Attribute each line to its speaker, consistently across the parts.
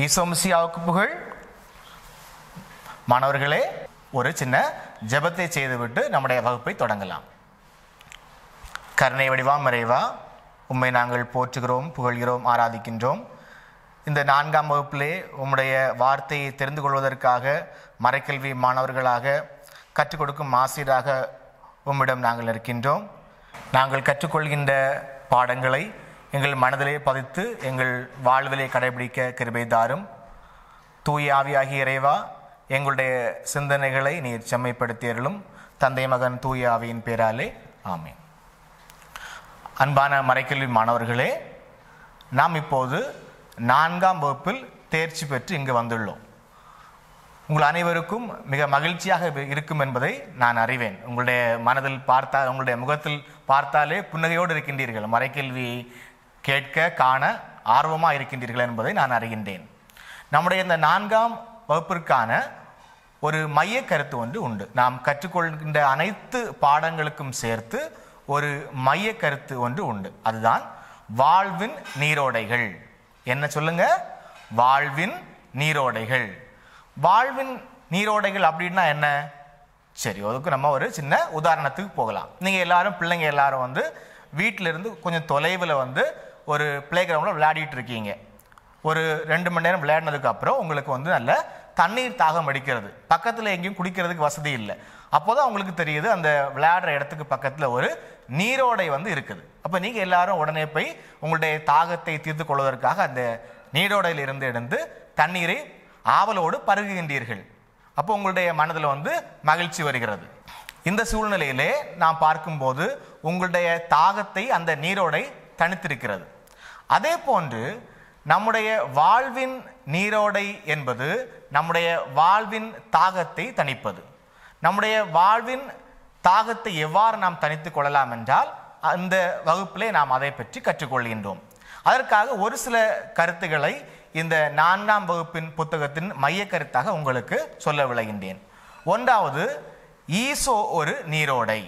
Speaker 1: ஈசோமிசியாவுக்கு புகழ் மாணவர்களே ஒரு சின்ன ஜெபத்தை செய்துவிட்டு நம்முடைய வகுப்பை தொடங்கலாம் கருணை வடிவா மறைவா உம்மை நாங்கள் போற்றுகிறோம் புகழ்கிறோம் ஆராதிக்கின்றோம் இந்த நான்காம் வகுப்பிலே உம்முடைய வார்த்தையை தெரிந்து கொள்வதற்காக மறைக்கல்வி மாணவர்களாக கற்றுக் கொடுக்கும் ஆசிரியராக உம்மிடம் நாங்கள் இருக்கின்றோம் நாங்கள் கற்றுக்கொள்கின்ற பாடங்களை எங்கள் மனதிலே பதித்து எங்கள் வாழ்விலே கடைபிடிக்க கிருபை தாரும் தூய ஆவியாகிய இறைவா எங்களுடைய சிந்தனைகளை நீர் செம்மைப்படுத்தியருளும் தந்தை மகன் தூய ஆவியின் பேராலே ஆமென் அன்பான மறைக்கல்வி மாணவர்களே நாம் இப்போது நான்காம் வகுப்பில் தேர்ச்சி பெற்று இங்கு வந்துள்ளோம் உங்கள் அனைவருக்கும் மிக மகிழ்ச்சியாக இருக்கும் என்பதை நான் அறிவேன் உங்களுடைய மனதில் பார்த்தா உங்களுடைய முகத்தில் பார்த்தாலே புன்னகையோடு இருக்கின்றீர்கள் மறைக்கல்வி கேட்க காண ஆர்வமாக இருக்கின்றீர்கள் என்பதை நான் அறிகின்றேன் நம்முடைய இந்த நான்காம் வகுப்பிற்கான ஒரு மைய கருத்து ஒன்று உண்டு நாம் கற்றுக்கொள்கின்ற அனைத்து பாடங்களுக்கும் சேர்த்து ஒரு மைய கருத்து ஒன்று உண்டு அதுதான் வாழ்வின் நீரோடைகள் என்ன சொல்லுங்க வாழ்வின் நீரோடைகள் வாழ்வின் நீரோடைகள் அப்படின்னா என்ன சரி அதுக்கு நம்ம ஒரு சின்ன உதாரணத்துக்கு போகலாம் நீங்கள் எல்லாரும் பிள்ளைங்க எல்லாரும் வந்து வீட்டில இருந்து கொஞ்சம் தொலைவில் வந்து ஒரு பிளே கிரவுண்டில் விளையாடிட்டு இருக்கீங்க ஒரு ரெண்டு மணி நேரம் விளையாடினதுக்கு அப்புறம் உங்களுக்கு வந்து நல்ல தண்ணீர் தாகம் அடிக்கிறது பக்கத்தில் எங்கேயும் குடிக்கிறதுக்கு வசதி இல்லை அப்போதான் உங்களுக்கு தெரியுது அந்த விளையாடுற இடத்துக்கு பக்கத்தில் ஒரு நீரோடை வந்து இருக்குது அப்போ நீங்கள் எல்லாரும் உடனே போய் உங்களுடைய தாகத்தை தீர்த்து கொள்வதற்காக அந்த நீரோடையில் இருந்து எடுத்து தண்ணீரை ஆவலோடு பருகுகின்றீர்கள் அப்போ உங்களுடைய மனதில் வந்து மகிழ்ச்சி வருகிறது இந்த சூழ்நிலையிலே நாம் பார்க்கும்போது உங்களுடைய தாகத்தை அந்த நீரோடை தனித்திருக்கிறது அதே போன்று நம்முடைய வாழ்வின் நீரோடை என்பது நம்முடைய வாழ்வின் தாகத்தை தணிப்பது நம்முடைய வாழ்வின் தாகத்தை எவ்வாறு நாம் தனித்துக் கொள்ளலாம் என்றால் அந்த வகுப்பிலே நாம் அதை பற்றி கற்றுக்கொள்கின்றோம் அதற்காக ஒரு சில கருத்துக்களை இந்த நான்காம் வகுப்பின் புத்தகத்தின் மைய கருத்தாக உங்களுக்கு சொல்ல விளைகின்றேன் ஒன்றாவது ஈசோ ஒரு நீரோடை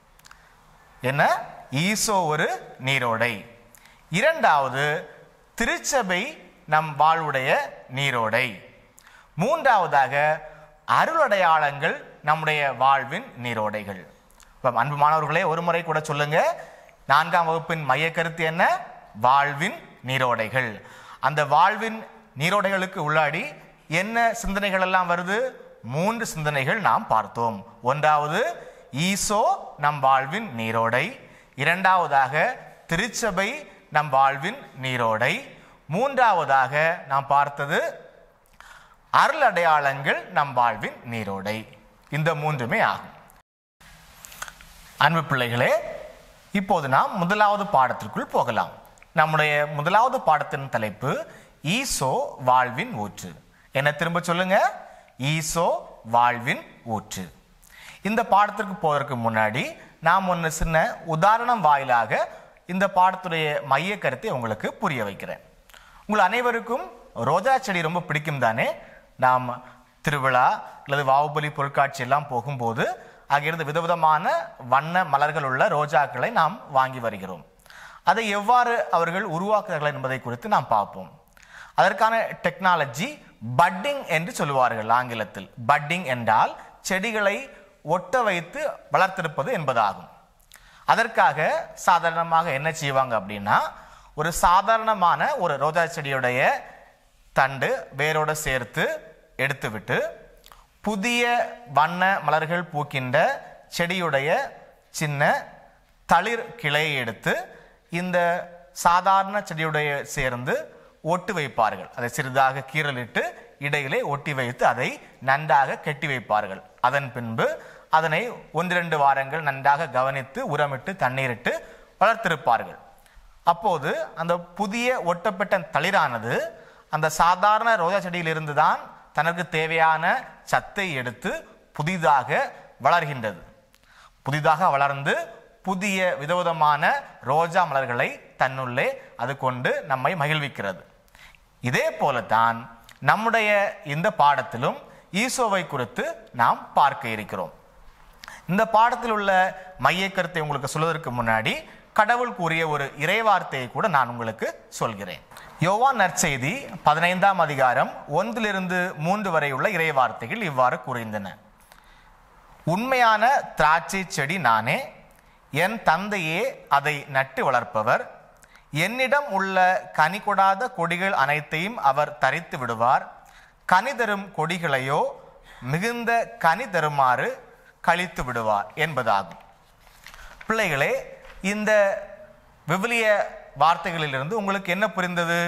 Speaker 1: என்ன ஈசோ ஒரு நீரோடை இரண்டாவது திருச்சபை நம் வாழ்வுடைய நீரோடை மூன்றாவதாக அருளடையாளங்கள் நம்முடைய வாழ்வின் நீரோடைகள் இப்ப அன்பு மாணவர்களே ஒரு முறை கூட சொல்லுங்க நான்காம் வகுப்பின் மைய கருத்து என்ன வாழ்வின் நீரோடைகள் அந்த வாழ்வின் நீரோடைகளுக்கு உள்ளாடி என்ன சிந்தனைகள் எல்லாம் வருது மூன்று சிந்தனைகள் நாம் பார்த்தோம் ஒன்றாவது ஈசோ நம் வாழ்வின் நீரோடை இரண்டாவதாக திருச்சபை நம் வாழ்வின் நீரோடை மூன்றாவதாக நாம் பார்த்தது அருள் அடையாளங்கள் நம் வாழ்வின் நீரோடை இந்த மூன்றுமே ஆகும் அன்பு பிள்ளைகளே இப்போது நாம் முதலாவது பாடத்திற்குள் போகலாம் நம்முடைய முதலாவது பாடத்தின் தலைப்பு ஈசோ வாழ்வின் ஊற்று என்ன திரும்ப சொல்லுங்க ஈசோ வாழ்வின் ஊற்று இந்த பாடத்திற்கு போவதற்கு முன்னாடி நாம் ஒன்று சின்ன உதாரணம் வாயிலாக இந்த பாடத்துடைய மைய கருத்தை உங்களுக்கு புரிய வைக்கிறேன் உங்கள் அனைவருக்கும் ரோஜா செடி ரொம்ப பிடிக்கும் தானே நாம் திருவிழா அல்லது வாவுபலி பொருட்காட்சி எல்லாம் போகும்போது அங்கிருந்து விதவிதமான வண்ண மலர்கள் உள்ள ரோஜாக்களை நாம் வாங்கி வருகிறோம் அதை எவ்வாறு அவர்கள் உருவாக்குகிறார்கள் என்பதை குறித்து நாம் பார்ப்போம் அதற்கான டெக்னாலஜி பட்டிங் என்று சொல்லுவார்கள் ஆங்கிலத்தில் பட்டிங் என்றால் செடிகளை ஒட்ட வைத்து வளர்த்திருப்பது என்பதாகும் அதற்காக சாதாரணமாக என்ன செய்வாங்க அப்படின்னா ஒரு சாதாரணமான ஒரு ரோஜா செடியுடைய தண்டு வேரோட சேர்த்து எடுத்துவிட்டு புதிய வண்ண மலர்கள் பூக்கின்ற செடியுடைய சின்ன தளிர் கிளையை எடுத்து இந்த சாதாரண செடியுடைய சேர்ந்து ஒட்டு வைப்பார்கள் அதை சிறிதாக கீறலிட்டு இடையிலே ஒட்டி வைத்து அதை நன்றாக கெட்டி வைப்பார்கள் அதன் பின்பு அதனை ஒன்றிரண்டு வாரங்கள் நன்றாக கவனித்து உரமிட்டு தண்ணீரிட்டு வளர்த்திருப்பார்கள் அப்போது அந்த புதிய ஒட்டப்பட்ட தளிரானது அந்த சாதாரண ரோஜா செடியிலிருந்து தான் தனக்கு தேவையான சத்தை எடுத்து புதிதாக வளர்கின்றது புதிதாக வளர்ந்து புதிய விதவிதமான ரோஜா மலர்களை தன்னுள்ளே அது கொண்டு நம்மை மகிழ்விக்கிறது இதே போலத்தான் நம்முடைய இந்த பாடத்திலும் ஈசோவை குறித்து நாம் பார்க்க இருக்கிறோம் இந்த பாடத்தில் உள்ள மைய கருத்தை உங்களுக்கு சொல்வதற்கு முன்னாடி கடவுள் கூறிய ஒரு இறைவார்த்தையை கூட நான் உங்களுக்கு சொல்கிறேன் யோவான் நற்செய்தி பதினைந்தாம் அதிகாரம் ஒன்றிலிருந்து மூன்று வரை உள்ள இறைவார்த்தைகள் இவ்வாறு கூறுகின்றன உண்மையான திராட்சை செடி நானே என் தந்தையே அதை நட்டு வளர்ப்பவர் என்னிடம் உள்ள கனி கொடாத கொடிகள் அனைத்தையும் அவர் தரித்து விடுவார் கனி தரும் கொடிகளையோ மிகுந்த கனி தருமாறு கழித்து விடுவார் என்பதாகும் பிள்ளைகளே இந்த விவிலிய வார்த்தைகளிலிருந்து உங்களுக்கு என்ன புரிந்தது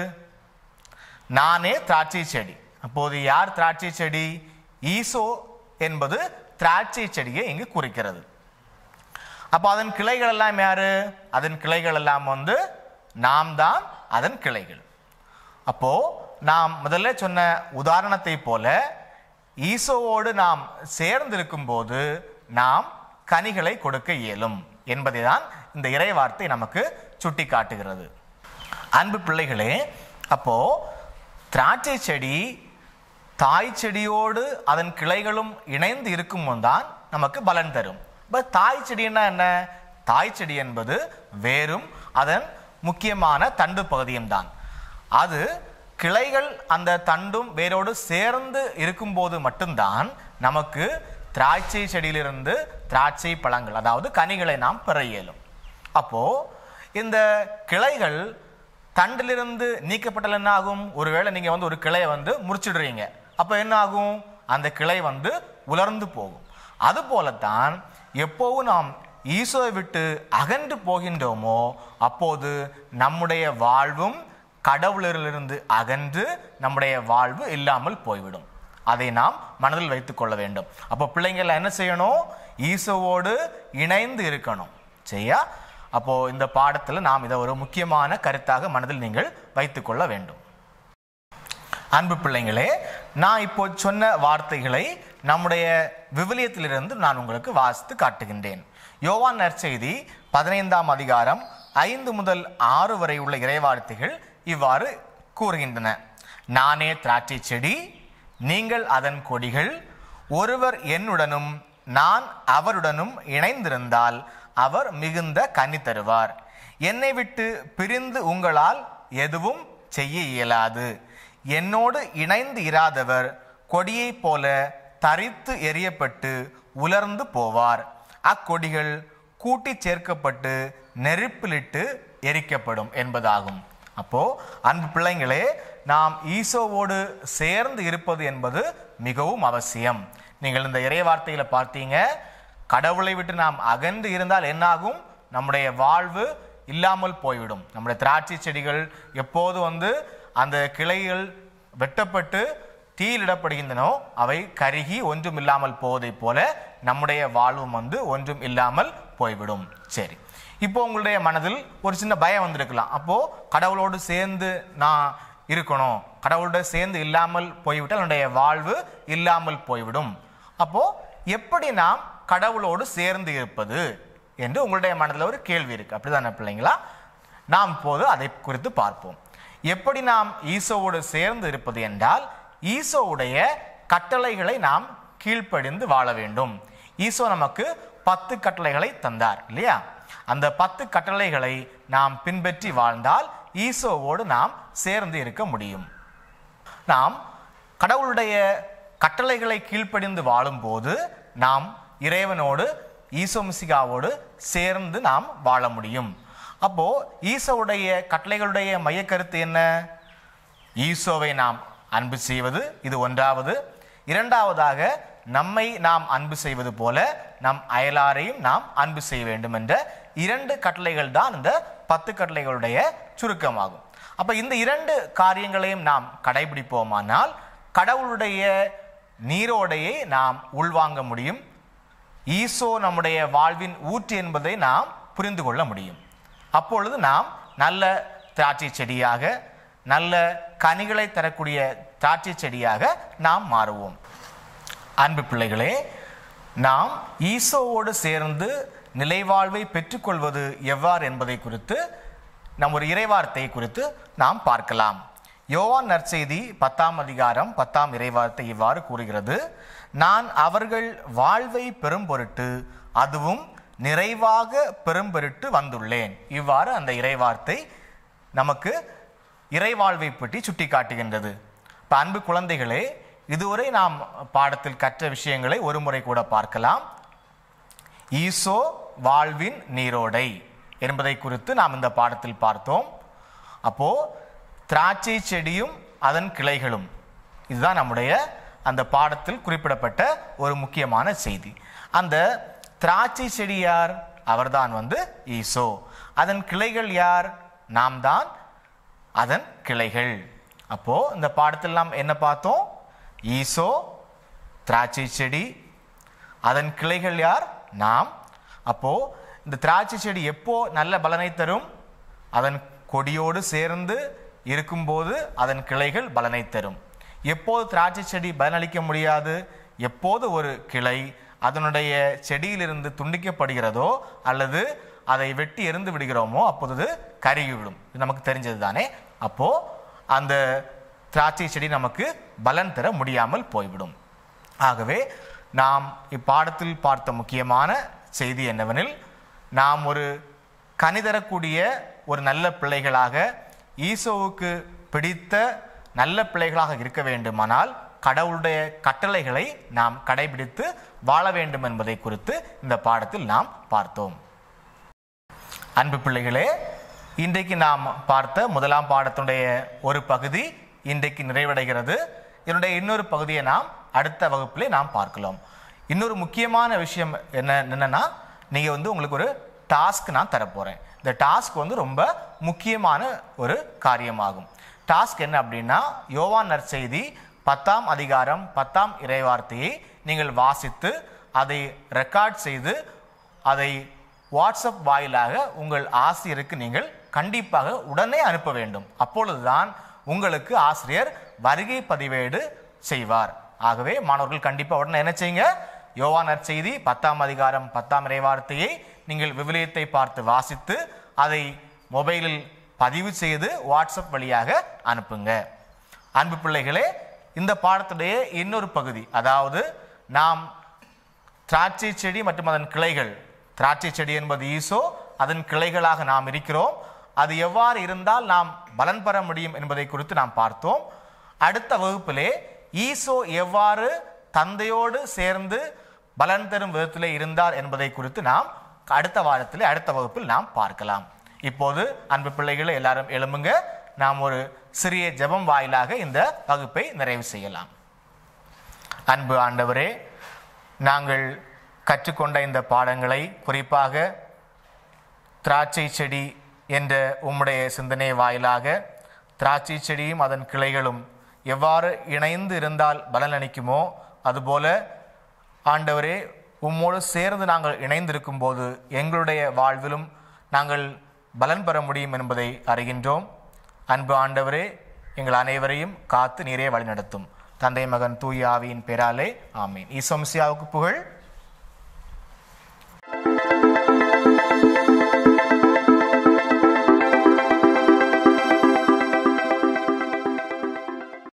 Speaker 1: நானே திராட்சை செடி அப்போது யார் திராட்சை செடி ஈசோ என்பது திராட்சை செடியை இங்கு குறிக்கிறது அப்போ அதன் கிளைகள் எல்லாம் யாரு அதன் கிளைகள் எல்லாம் வந்து நாம் தான் அதன் கிளைகள் அப்போ நாம் முதல்ல சொன்ன உதாரணத்தை போல ஈசோவோடு நாம் சேர்ந்திருக்கும் போது நாம் கனிகளை கொடுக்க இயலும் என்பதை தான் இந்த இறைவார்த்தை நமக்கு சுட்டி காட்டுகிறது அன்பு பிள்ளைகளே அப்போ திராட்சை செடி தாய் செடியோடு அதன் கிளைகளும் இணைந்து இருக்கும் தான் நமக்கு பலன் தரும் இப்போ தாய் செடின்னா என்ன தாய் செடி என்பது வேரும் அதன் முக்கியமான தண்டு பகுதியும் தான் அது கிளைகள் அந்த தண்டும் வேரோடு சேர்ந்து இருக்கும்போது மட்டும்தான் நமக்கு திராட்சை செடியிலிருந்து திராட்சை பழங்கள் அதாவது கனிகளை நாம் பெற இயலும் அப்போ இந்த கிளைகள் தண்டிலிருந்து நீக்கப்பட்டால் என்ன ஆகும் ஒருவேளை நீங்க வந்து ஒரு கிளையை வந்து முறிச்சிடுறீங்க அப்ப என்ன ஆகும் அந்த கிளை வந்து உலர்ந்து போகும் அது போலத்தான் எப்போவும் நாம் ஈசோவை விட்டு அகன்று போகின்றோமோ அப்போது நம்முடைய வாழ்வும் கடவுளிலிருந்து அகன்று நம்முடைய வாழ்வு இல்லாமல் போய்விடும் அதை நாம் மனதில் வைத்துக் கொள்ள வேண்டும் அப்போ பிள்ளைங்கள் என்ன செய்யணும் ஈசோவோடு இணைந்து இருக்கணும் சரியா அப்போ இந்த பாடத்தில் நாம் இதை ஒரு முக்கியமான கருத்தாக மனதில் நீங்கள் வைத்துக் கொள்ள வேண்டும் அன்பு பிள்ளைங்களே நான் இப்போ சொன்ன வார்த்தைகளை நம்முடைய விவிலியத்திலிருந்து நான் உங்களுக்கு வாசித்து காட்டுகின்றேன் யோவான் நற்செய்தி பதினைந்தாம் அதிகாரம் ஐந்து முதல் ஆறு வரை உள்ள இறைவார்த்தைகள் இவ்வாறு கூறுகின்றன நானே திராட்சை செடி நீங்கள் அதன் கொடிகள் ஒருவர் என்னுடனும் நான் அவருடனும் இணைந்திருந்தால் அவர் மிகுந்த கனி தருவார் என்னை விட்டு பிரிந்து உங்களால் எதுவும் செய்ய இயலாது என்னோடு இணைந்து இராதவர் கொடியைப் போல தரித்து எறியப்பட்டு உலர்ந்து போவார் அக்கொடிகள் கூட்டிச் சேர்க்கப்பட்டு நெருப்பிலிட்டு எரிக்கப்படும் என்பதாகும் அப்போ அன்பு பிள்ளைங்களே நாம் ஈசோவோடு சேர்ந்து இருப்பது என்பது மிகவும் அவசியம் நீங்கள் இந்த இறை வார்த்தையில பார்த்தீங்க கடவுளை விட்டு நாம் அகன்று இருந்தால் என்னாகும் நம்முடைய வாழ்வு இல்லாமல் போய்விடும் நம்முடைய திராட்சை செடிகள் எப்போது வந்து அந்த கிளைகள் வெட்டப்பட்டு தீயிலிடப்படுகின்றனோ அவை கருகி ஒன்றும் இல்லாமல் போவதைப் போல நம்முடைய வாழ்வும் வந்து ஒன்றும் இல்லாமல் போய்விடும் சரி இப்போ உங்களுடைய மனதில் ஒரு சின்ன பயம் வந்திருக்கலாம் அப்போ கடவுளோடு சேர்ந்து நான் இருக்கணும் கடவுளோடு சேர்ந்து இல்லாமல் போய்விட்டால் என்னுடைய வாழ்வு இல்லாமல் போய்விடும் அப்போ எப்படி நாம் கடவுளோடு சேர்ந்து இருப்பது என்று உங்களுடைய மனதில் ஒரு கேள்வி இருக்கு அப்படிதானே பிள்ளைங்களா நாம் இப்போது அதை குறித்து பார்ப்போம் எப்படி நாம் ஈசோவோடு சேர்ந்து இருப்பது என்றால் ஈசோவுடைய கட்டளைகளை நாம் கீழ்ப்படிந்து வாழ வேண்டும் ஈசோ நமக்கு பத்து கட்டளைகளை தந்தார் இல்லையா அந்த பத்து கட்டளைகளை நாம் பின்பற்றி வாழ்ந்தால் ஈசோவோடு நாம் சேர்ந்து இருக்க முடியும் நாம் கடவுளுடைய கட்டளைகளை கீழ்ப்படிந்து வாழும்போது நாம் இறைவனோடு ஈசோமிசிகாவோடு சேர்ந்து நாம் வாழ முடியும் அப்போ ஈசோவுடைய கட்டளைகளுடைய மையக்கருத்து என்ன ஈசோவை நாம் அன்பு செய்வது இது ஒன்றாவது இரண்டாவதாக நம்மை நாம் அன்பு செய்வது போல நம் அயலாரையும் நாம் அன்பு செய்ய வேண்டும் என்ற இரண்டு கட்டளைகள் தான் இந்த பத்து கட்டளைகளுடைய சுருக்கமாகும் அப்ப இந்த இரண்டு காரியங்களையும் நாம் கடைபிடிப்போமானால் கடவுளுடைய நீரோடையை நாம் உள்வாங்க முடியும் ஈசோ நம்முடைய வாழ்வின் ஊற்று என்பதை நாம் புரிந்து கொள்ள முடியும் அப்பொழுது நாம் நல்ல திராட்சை செடியாக நல்ல கனிகளை தரக்கூடிய திராட்சை செடியாக நாம் மாறுவோம் அன்பு பிள்ளைகளே நாம் ஈசோவோடு சேர்ந்து நிலைவாழ்வை பெற்றுக்கொள்வது எவ்வாறு என்பதை குறித்து நம் ஒரு இறைவார்த்தை குறித்து நாம் பார்க்கலாம் யோவான் நற்செய்தி பத்தாம் அதிகாரம் பத்தாம் இறைவார்த்தை இவ்வாறு கூறுகிறது நான் அவர்கள் வாழ்வை பெறும் பொருட்டு அதுவும் நிறைவாக பெரும்பெருட்டு வந்துள்ளேன் இவ்வாறு அந்த இறைவார்த்தை நமக்கு இறைவாழ்வை பற்றி சுட்டி காட்டுகின்றது இப்போ அன்பு குழந்தைகளே இதுவரை நாம் பாடத்தில் கற்ற விஷயங்களை ஒரு முறை கூட பார்க்கலாம் ஈசோ வாழ்வின் நீரோடை என்பதை குறித்து நாம் இந்த பாடத்தில் பார்த்தோம் அப்போ திராட்சை செடியும் அதன் கிளைகளும் இதுதான் நம்முடைய அந்த பாடத்தில் குறிப்பிடப்பட்ட ஒரு முக்கியமான செய்தி அந்த திராட்சை செடி யார் அவர்தான் வந்து ஈசோ அதன் கிளைகள் யார் நாம் தான் அதன் கிளைகள் அப்போ இந்த பாடத்தில் நாம் என்ன பார்த்தோம் ஈசோ திராட்சை செடி அதன் கிளைகள் யார் நாம் அப்போ இந்த திராட்சை செடி எப்போ நல்ல பலனை தரும் அதன் கொடியோடு சேர்ந்து இருக்கும்போது அதன் கிளைகள் பலனை தரும் எப்போது திராட்சை செடி பலனளிக்க முடியாது எப்போது ஒரு கிளை அதனுடைய செடியிலிருந்து துண்டிக்கப்படுகிறதோ அல்லது அதை வெட்டி எறிந்து விடுகிறோமோ அப்போது அது கருகிவிடும் இது நமக்கு தெரிஞ்சது தானே அப்போ அந்த திராட்சை செடி நமக்கு பலன் தர முடியாமல் போய்விடும் ஆகவே நாம் இப்பாடத்தில் பார்த்த முக்கியமான செய்தி என்னவெனில் நாம் ஒரு கனிதரக்கூடிய ஒரு நல்ல பிள்ளைகளாக ஈசோவுக்கு பிடித்த நல்ல பிள்ளைகளாக இருக்க வேண்டுமானால் கடவுளுடைய கட்டளைகளை நாம் கடைபிடித்து வாழ வேண்டும் என்பதை குறித்து இந்த பாடத்தில் நாம் பார்த்தோம் அன்பு பிள்ளைகளே இன்றைக்கு நாம் பார்த்த முதலாம் பாடத்துடைய ஒரு பகுதி இன்றைக்கு நிறைவடைகிறது இதனுடைய இன்னொரு பகுதியை நாம் அடுத்த வகுப்பிலே நாம் பார்க்கலாம் இன்னொரு முக்கியமான விஷயம் என்ன என்னன்னா நீங்க வந்து உங்களுக்கு ஒரு டாஸ்க் நான் தரப்போறேன் இந்த டாஸ்க் வந்து ரொம்ப முக்கியமான ஒரு காரியமாகும் டாஸ்க் என்ன அப்படின்னா யோவான் நற்செய்தி பத்தாம் அதிகாரம் பத்தாம் இறைவார்த்தையை நீங்கள் வாசித்து அதை ரெக்கார்ட் செய்து அதை வாட்ஸ்அப் வாயிலாக உங்கள் ஆசிரியருக்கு நீங்கள் கண்டிப்பாக உடனே அனுப்ப வேண்டும் அப்பொழுதுதான் உங்களுக்கு ஆசிரியர் வருகை பதிவேடு செய்வார் ஆகவே மாணவர்கள் கண்டிப்பாக உடனே என்ன செய்யுங்க யோவான் நற்செய்தி பத்தாம் அதிகாரம் பத்தாம் இறைவார்த்தையை நீங்கள் விவிலியத்தை பார்த்து வாசித்து அதை மொபைலில் பதிவு செய்து வாட்ஸ்அப் வழியாக அனுப்புங்க அன்பு பிள்ளைகளே இந்த பாடத்துடைய இன்னொரு பகுதி அதாவது நாம் திராட்சை செடி மற்றும் அதன் கிளைகள் திராட்சை செடி என்பது ஈசோ அதன் கிளைகளாக நாம் இருக்கிறோம் அது எவ்வாறு இருந்தால் நாம் பலன் பெற முடியும் என்பதை குறித்து நாம் பார்த்தோம் அடுத்த வகுப்பிலே ஈசோ எவ்வாறு தந்தையோடு சேர்ந்து பலன் தரும் விதத்திலே இருந்தார் என்பதை குறித்து நாம் அடுத்த வாரத்திலே அடுத்த வகுப்பில் நாம் பார்க்கலாம் இப்போது அன்பு பிள்ளைகளை எல்லாரும் எழும்புங்க நாம் ஒரு சிறிய ஜெபம் வாயிலாக இந்த வகுப்பை நிறைவு செய்யலாம் அன்பு ஆண்டவரே நாங்கள் கற்றுக்கொண்ட இந்த பாடங்களை குறிப்பாக திராட்சை செடி என்ற உம்முடைய சிந்தனை வாயிலாக திராட்சை செடியும் அதன் கிளைகளும் எவ்வாறு இணைந்து இருந்தால் பலனளிக்குமோ அதுபோல ஆண்டவரே உம்மோடு சேர்ந்து நாங்கள் இணைந்திருக்கும் போது எங்களுடைய வாழ்விலும் நாங்கள் பலன் பெற முடியும் என்பதை அறிகின்றோம் அன்பு ஆண்டவரே எங்கள் அனைவரையும் காத்து நீரே வழிநடத்தும் தந்தை மகன் தூய ஆவியின் பேராலே ஆமீன் ஈசோம்சியாவுக்கு புகழ்